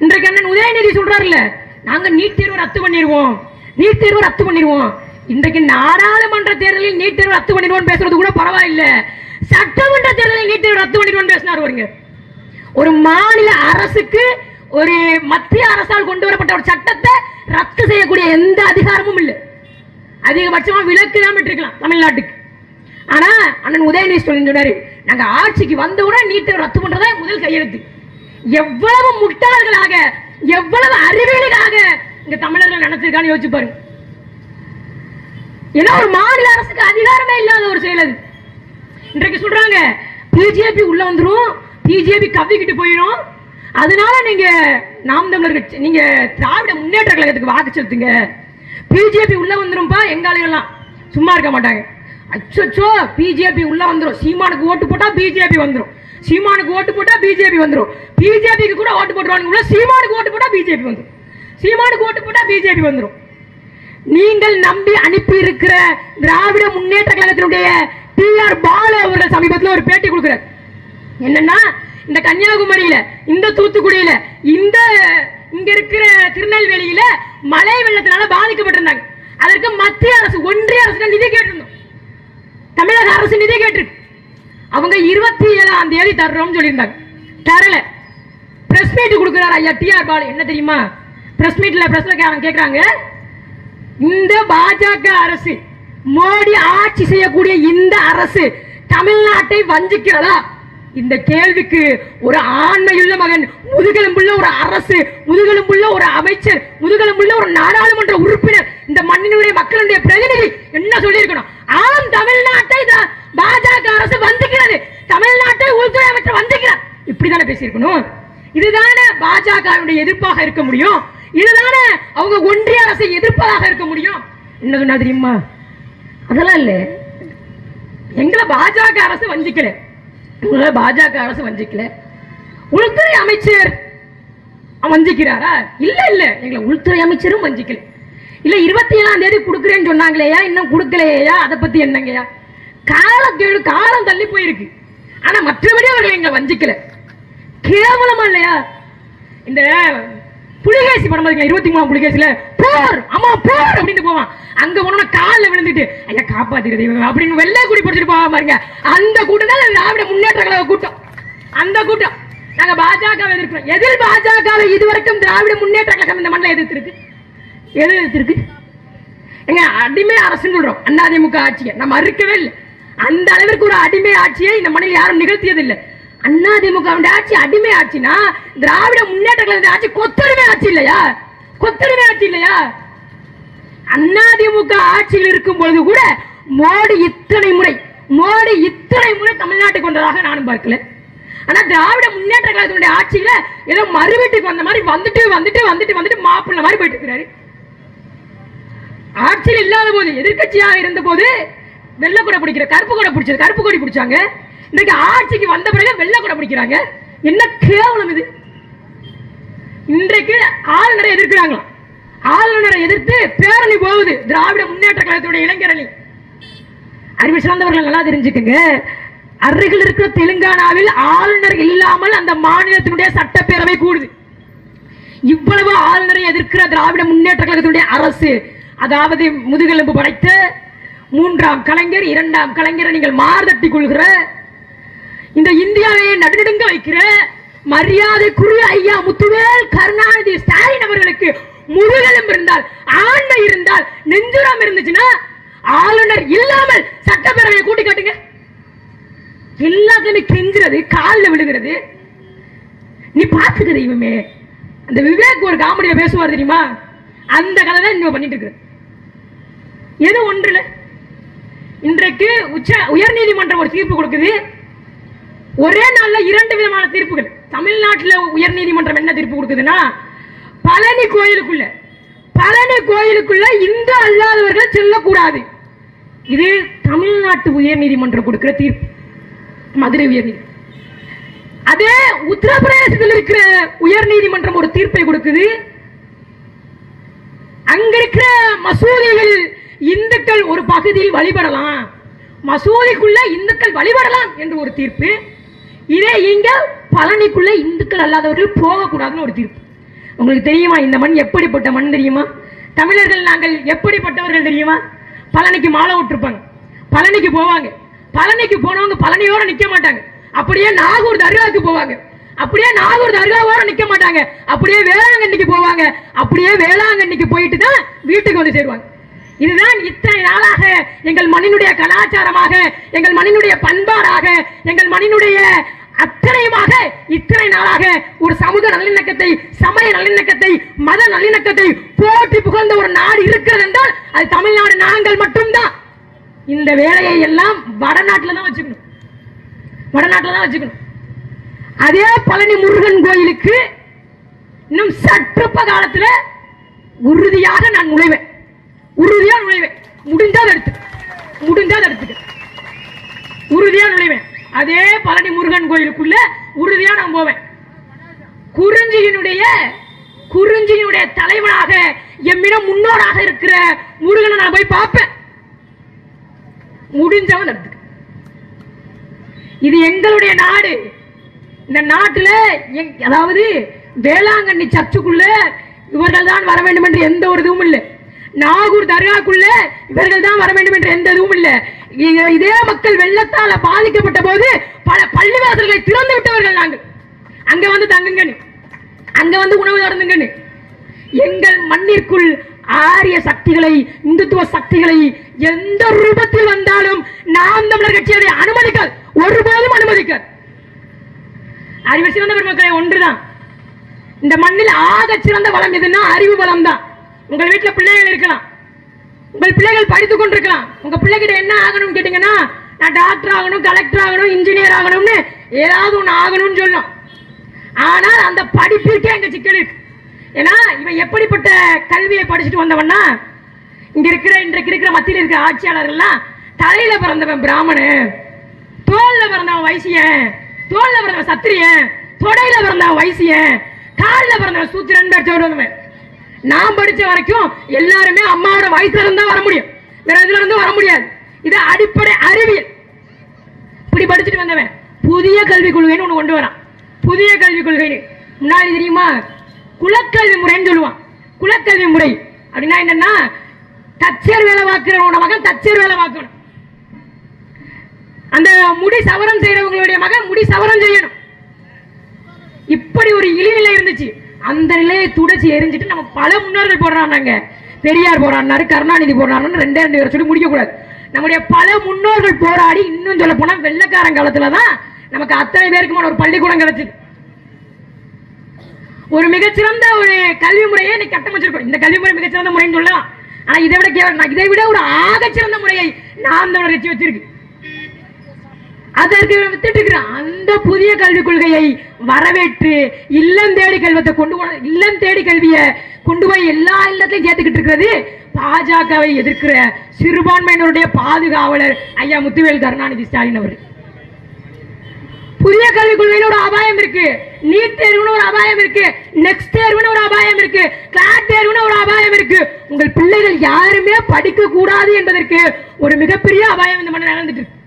இன்றைக்கு அண்ணன் உதயநிதி சொல்றாருல்ல நாங்க நீட் தேர்வு ரத்து பண்ணிடுவோம் நீட் தேர்வு ரத்து பண்ணிடுவோம் இன்றைக்கு நாடாளுமன்ற தேர்தலில் நீட் தேர்வு ரத்து பண்ணிடுவோம் பேசுறது கூட பரவாயில்ல சட்டமன்ற தேர்தலில் நீட் தேர்வு ரத்து பண்ணிடுவோம் பேசினார் வருங்க ஒரு மாநில அரசுக்கு ஒரு மத்திய அரசால் கொண்டு வரப்பட்ட ஒரு சட்டத்தை ரத்து செய்யக்கூடிய எந்த அதிகாரமும் இல்லை அதிகபட்சமா விலக்கு தான் பெற்றிருக்கலாம் தமிழ்நாட்டுக்கு ஆனா அண்ணன் உதயநிதி ஸ்டாலின் சொன்னாரு நாங்க ஆட்சிக்கு வந்தவுடன் நீட்டை ரத்து பண்றதா முதல் கையெழுத்து எவ்வளவு முட்டாள்களாக எவ்வளவு அறிவியலாக இங்க தமிழர்கள் நினைச்சிருக்கான்னு யோசிச்சு பாருங்க ஏன்னா ஒரு மாநில அரசுக்கு அதிகாரமே இல்லாத ஒரு செயல் அது இன்றைக்கு சொல்றாங்க பிஜேபி உள்ள வந்துரும் பிஜேபி கவ்விக்கிட்டு போயிடும் அதனால நீங்க நாம் தமிழர் கட்சி நீங்க திராவிட முன்னேற்ற கழகத்துக்கு வாக்கு செலுத்துங்க பிஜேபி உள்ள வந்துரும்பா எங்க ஆளுங்கெல்லாம் சும்மா இருக்க மாட்டாங்க அச்சோ பிஜேபி உள்ள வந்துரும் சீமானுக்கு ஓட்டு போட்டா பிஜேபி வந்துரும் சீமானுக்கு ஓட்டு போட்டா பிஜேபி வந்துரும் பிஜேபிக்கு கூட ஓட்டு போட்டுருவாங்க சீமானுக்கு ஓட்டு போட்டா பிஜேபி வந்துரும் சீமானுக்கு ஓட்டு போட்டா பிஜேபி வந்துரும் நீங்கள் நம்பி அனுப்பி இருக்கிற திராவிட முன்னேற்ற கழகத்தினுடைய டி ஆர் பாலு அவர்கள் சமீபத்தில் ஒரு பேட்டி கொடுக்கிறார் என்னன்னா இந்த கன்னியாகுமரியில இந்த தூத்துக்குடியில இந்த இங்க இருக்கிற திருநெல்வேலியில மழை வெள்ளத்தினால பாதிக்கப்பட்டிருந்தாங்க அதற்கு மத்திய அரசு ஒன்றிய அரசு நிதி கேட்டிருந்தோம் தமிழக அரசு நிதி கேட்டிருக்கு அவங்க இருபத்தி ஏழாம் தேதி தர்றோம்னு சொல்லியிருந்தாங்க தரல பிரஸ் மீட் கொடுக்குறாரு ஐயா டி ஆர் பாலு என்ன தெரியுமா பிரஸ் மீட்ல பிரஸ்ல கேக்குறாங்க இந்த பாஜக அரசு மோடி ஆட்சி செய்யக்கூடிய இந்த அரசு தமிழ்நாட்டை வஞ்சிக்கிறதா இந்த கேள்விக்கு ஒரு ஆண்மையுள்ள மகன் முதுகெலும்புள்ள ஒரு அரசு முதுகெலும்புள்ள ஒரு அமைச்சர் முதுகெலும்புள்ள ஒரு நாடாளுமன்ற உறுப்பினர் இந்த மண்ணினுடைய மக்களுடைய பிரதிநிதி என்ன சொல்லியிருக்கணும் ஆம் தமிழ்நாட்டை இந்த பாஜக அரசு வஞ்சிக்கிறது தமிழ்நாட்டை உள்துறை அமைச்சர் வஞ்சிக்கிறார் இப்படிதானே பேசியிருக்கணும் இதுதானே பாஜகவுடைய எதிர்ப்பாக இருக்க முடியும் இதுதானே அவங்க ஒன்றிய அரசை எதிர்ப்பதாக இருக்க முடியும் என்ன சொன்னா தெரியுமா அதெல்லாம் இல்ல எங்களை பாஜக அரசு வஞ்சிக்கல உங்களை பாஜக அரசு வஞ்சிக்கல உள்துறை அமைச்சர் வஞ்சிக்கிறாரா இல்ல இல்ல எங்களை உள்துறை அமைச்சரும் வஞ்சிக்கல இல்ல இருபத்தி ஏழாம் தேதி கொடுக்குறேன்னு சொன்னாங்களேயா இன்னும் கொடுக்கலையா அதை பத்தி என்னங்கய்யா காலம் கேளு காலம் தள்ளி போயிருக்கு ஆனா மற்றபடி அவர்கள் எங்களை வஞ்சிக்கல கேவலமா இல்லையா இந்த புலிகேசி படம் பாருங்க இருபத்தி மூணாம் புலிகேசில போர் அம்மா போர் அப்படின்னு போவான் அங்க போனோம்னா கால்ல விழுந்துட்டு ஐயா காப்பாத்திரு தெய்வம் அப்படின்னு வெள்ளை குடி பிடிச்சிட்டு போவான் பாருங்க அந்த கூட்டம் தான் திராவிட முன்னேற்ற கழக கூட்டம் அந்த கூட்டம் நாங்க பாஜக எதிர்க்கிறோம் எதில் பாஜக இதுவரைக்கும் திராவிட முன்னேற்ற கழகம் இந்த மண்ணில் எதிர்த்திருக்கு எது எதிர்த்திருக்கு எங்க அடிமை அரசுன்னு சொல்றோம் அதிமுக ஆட்சியை நம்ம மறுக்கவே இல்லை அந்த அளவிற்கு ஒரு அடிமை ஆட்சியை இந்த மண்ணில் யாரும் நிகழ்த்தியது இல்லை அதிமுக ஆட்சி அடிமை ஆட்சினா திராவிட முன்னேற்ற கழகத்தின் ஆட்சி கொத்தடிமை ஆட்சி இல்லையா கொத்தடிமை ஆட்சி இல்லையா அதிமுக ஆட்சியில் இருக்கும் பொழுது கூட மோடி இத்தனை முறை மோடி இத்தனை முறை தமிழ்நாட்டுக்கு வந்ததாக நானும் பார்க்கல ஆனா திராவிட முன்னேற்ற கழகத்தினுடைய ஆட்சியில ஏதோ மறுவீட்டுக்கு வந்த மாதிரி வந்துட்டு வந்துட்டு வந்துட்டு வந்துட்டு மாப்பிள்ள மாதிரி போயிட்டு இருக்கிறாரு ஆட்சியில் இல்லாத போது எதிர்க்கட்சியாக இருந்த போது வெள்ளை கூட பிடிக்கிற கருப்பு கூட பிடிச்சது கருப்பு கொடி பிடிச்சாங்க இன்னைக்கு ஆட்சிக்கு வந்த பிறகு வெள்ளை கூட பிடிக்கிறாங்க என்ன கேவலம் இது இன்றைக்கு ஆளுநரை எதிர்க்கிறாங்களாம் ஆளுநரை எதிர்த்து பேரணி போகுது திராவிட முன்னேற்ற கழகத்துடைய இளைஞரணி அறிவு சார்ந்தவர்கள் நல்லா தெரிஞ்சுக்கங்க அருகில் இருக்கிற தெலுங்கானாவில் ஆளுநர் இல்லாமல் அந்த மாநிலத்தினுடைய சட்டப்பேரவை கூடுது இவ்வளவு ஆளுநரை எதிர்க்கிற திராவிட முன்னேற்ற கழகத்தினுடைய அரசு அதாவது முதுகெலும்பு படைத்த மூன்றாம் கலைஞர் இரண்டாம் கலைஞரை நீங்கள் மார்தட்டி கொள்கிற இந்த இந்தியாவையே நடுநடுங்க வைக்கிற மரியாதைக்குரிய ஐயா முத்துவேல் கருணாநிதி ஸ்டாலின் அவர்களுக்கு முதுகெலும்பு இருந்தால் ஆண்மை இருந்தால் நெஞ்சுரம் இருந்துச்சுன்னா ஆளுநர் இல்லாமல் சட்டப்பேரவையை கூட்டி காட்டுங்க எல்லாத்துலயுமே கெஞ்சுறது காலில் விழுகிறது நீ பாத்துக்க தெய்வமே அந்த விவேக் ஒரு காமெடியில பேசுவார் தெரியுமா அந்த கதை தான் நீங்க பண்ணிட்டு இருக்கு எது ஒன்றுல இன்றைக்கு உச்ச உயர்நீதிமன்றம் ஒரு தீர்ப்பு கொடுக்குது ஒரே நாள்ல இரண்டு விதமான தீர்ப்புகள் தமிழ்நாட்டுல உயர்நீதிமன்றம் என்ன தீர்ப்பு கொடுக்குதுன்னா பழனி கோயிலுக்குள்ள பழனி கோயிலுக்குள்ள இந்து அல்லாதவர்கள் செல்லக்கூடாது இது தமிழ்நாட்டு உயர்நீதிமன்றம் கொடுக்கிற தீர்ப்பு மதுரை உயர்நீதி அதே உத்தரப்பிரதேசத்தில் இருக்கிற உயர்நீதிமன்றம் ஒரு தீர்ப்பை கொடுக்குது அங்க இருக்கிற மசூதிகள் இந்துக்கள் ஒரு பகுதியில் வழிபடலாம் மசூதிக்குள்ள இந்துக்கள் வழிபடலாம் என்று ஒரு தீர்ப்பு இதே இங்க பழனிக்குள்ள இந்துக்கள் அல்லாதவர்கள் போகக்கூடாதுன்னு ஒரு தீர்ப்பு உங்களுக்கு தெரியுமா இந்த மண் எப்படிப்பட்ட மண் தெரியுமா தமிழர்கள் நாங்கள் எப்படிப்பட்டவர்கள் தெரியுமா பழனிக்கு மாலை விட்டுருப்பாங்க பழனிக்கு போவாங்க பழனிக்கு போனவங்க பழனியோட நிக்க மாட்டாங்க அப்படியே நாகூர் தர்காவுக்கு போவாங்க அப்படியே நாகூர் தர்காவோட நிக்க மாட்டாங்க அப்படியே வேளாங்கண்ணிக்கு போவாங்க அப்படியே வேளாங்கண்ணிக்கு போயிட்டு தான் வீட்டுக்கு வந்து சேருவாங்க இதுதான் இத்தனை நாளாக எங்கள் மண்ணினுடைய கலாச்சாரமாக எங்கள் மண்ணினுடைய பண்பாடாக எங்கள் மண்ணினுடைய அத்தனையுமாக இத்தனை நாளாக ஒரு சமூக நல்லிணக்கத்தை சமய நல்லிணக்கத்தை மத நல்லிணக்கத்தை போற்றி புகழ்ந்த ஒரு நாடு இருக்கிறது என்றால் அது தமிழ்நாடு நாங்கள் மட்டும்தான் இந்த வேலையை எல்லாம் வடநாட்டில் தான் வச்சுக்கணும் வடநாட்டில் தான் வச்சுக்கணும் அதே பழனி முருகன் கோயிலுக்கு இன்னும் சற்றுப்ப காலத்துல உறுதியாக நான் நுழைவேன் உறுதியா நுழைவேன் முடிஞ்சா அதை எடுத்து முடிஞ்சா அதை எடுத்துக்க உறுதியா நுழைவேன் அதே பழனி முருகன் கோயிலுக்குள்ள உறுதியா நான் போவேன் குறிஞ்சியினுடைய குறிஞ்சியினுடைய தலைவனாக எம்மிடம் முன்னோராக இருக்கிற முருகனை நான் போய் பார்ப்பேன் முடிஞ்சவன் நடத்துக்க இது எங்களுடைய நாடு இந்த நாட்டுல எங்- அதாவது வேளாங்கண்ணி சர்ச்சுக்குள்ள இவர்கள் தான் வர வேண்டும் என்று எந்த ஒரு இதுவும் இல்லை நாகூர் தர்காக்குள்ள இவர்கள் தான் வர வேண்டும் என்று எந்த இதுவும் இல்லை இ- இதே மக்கள் வெள்ளத்தால பாதிக்கப்பட்ட போது பல பள்ளிவாசல்களை திறந்து விட்டவர்கள் நாங்கள் அங்க வந்து தங்குங்கன்னு அங்க வந்து உணவு அருந்துங்கன்னு எங்கள் மண்ணிற்குள் ஆரிய சக்திகளை இந்துத்துவ சக்திகளை எந்த ரூபத்தில் வந்தாலும் நாம் தமிழர் கட்சி அதை அனுமதிக்காது ஒருபோதும் அனுமதிக்காது அறிவு சிறந்த பெருமக்களே ஒன்றுதான் இந்த மண்ணில் ஆக சிறந்த வளம் எதுன்னா அறிவு வளம் தான் உங்கள் வீட்டுல பிள்ளைகள் இருக்கலாம் உங்கள் பிள்ளைகள் படித்துக் கொண்டிருக்கலாம் உங்க பிள்ளைகிட்ட என்ன ஆகணும்னு கேட்டீங்கன்னா நான் டாக்டர் ஆகணும் கலெக்டர் ஆகணும் இன்ஜினியர் ஆகணும்னு ஏதாவது ஒண்ணு ஆகணும்னு சொல்லும் ஆனால் அந்த படிப்பிற்கே எங்க சிக்கல் இருக்கு ஏன்னா இவன் எப்படிப்பட்ட கல்வியை படிச்சுட்டு வந்தவன்னா இங்க இருக்கிற இன்றைக்கு இருக்கிற மத்தியில் இருக்கிற ஆட்சியாளர்கள்லாம் தலையில பிறந்தவன் பிராமணன் தோல்ல பிறந்தவன் வைசியன் தோல்ல பிறந்தவன் சத்திரியன் தொடையில பிறந்தவன் வைசியன் கால்ல பிறந்தவன் சூத்திரன் பேர் சொல்றவன் நான் படிச்ச வரைக்கும் எல்லாருமே அம்மாவோட வயிற்றுல இருந்தா வர முடியும் வேற இதுல இருந்து வர முடியாது இது அடிப்படை அறிவியல் இப்படி படிச்சுட்டு வந்தவன் புதிய கல்விக் கொள்கைன்னு ஒண்ணு கொண்டு வரான் புதிய கல்விக் கொள்கைன்னு முன்னாடி தெரியுமா குலக்கல்வி முறைன்னு சொல்லுவான் குலக்கல்வி முறை அப்படின்னா என்னன்னா தச்சர் வேலை பார்க்கிறவனோட மகன் தச்சர் வேலை பார்க்கணும் அந்த முடி சவரம் செய்யறவங்களுடைய மகன் முடி சவரம் செய்யணும் இப்படி ஒரு இழிநிலை இருந்துச்சு அந்த நிலையை துடைச்சி எரிஞ்சிட்டு நம்ம பல முன்னோர்கள் போடுறாங்க பெரியார் போராடினாரு கருணாநிதி போராடினாரு ரெண்டே ரெண்டு பேரை சொல்லி முடிக்க கூடாது நம்முடைய பல முன்னோர்கள் போராடி இன்னும் சொல்ல போனா வெள்ளக்காரன் காலத்துல தான் நமக்கு அத்தனை பேருக்குமான ஒரு பள்ளிக்கூடம் கிடைச்சது ஒரு மிகச்சிறந்த ஒரு கல்வி முறையை இன்னைக்கு கட்டமைச்சிருக்கோம் இந்த கல்வி முறை மிகச்சிறந்த முறைன்னு சொல்லலாம் ஆனா இதை விட கேவலம் நான் இதை விட ஒரு ஆகச்சிறந்த முறையை நாம் தமிழர் கட்சி வச்சிருக்கு அதற்கு வித்துட்டு இருக்கிற அந்த புதிய கல்விக் கொள்கையை வரவேற்று இல்லம் தேடி கல்வத்தை கொண்டு போன இல்லம் தேடி கல்வியை கொண்டு போய் எல்லா இல்லத்தையும் சேர்த்துக்கிட்டு இருக்கிறது பாஜகவை எதிர்க்கிற சிறுபான்மையினருடைய பாதுகாவலர் ஐயா முத்துவேல் கருணாநிதி ஸ்டாலின் அவர் புதிய கல்விக் கொள்கையில ஒரு அபாயம் இருக்கு நீட் தேர்வுன்னு ஒரு அபாயம் இருக்கு நெக்ஸ்ட் தேர்வுன்னு ஒரு அபாயம் இருக்கு கிளாட் தேர்வுன்னு ஒரு அபாயம் இருக்கு உங்கள் பிள்ளைகள் யாருமே படிக்க கூடாது என்பதற்கு ஒரு மிகப்பெரிய அபாயம் இந்த மண்ணில் நடந்துட்டு இருக்கு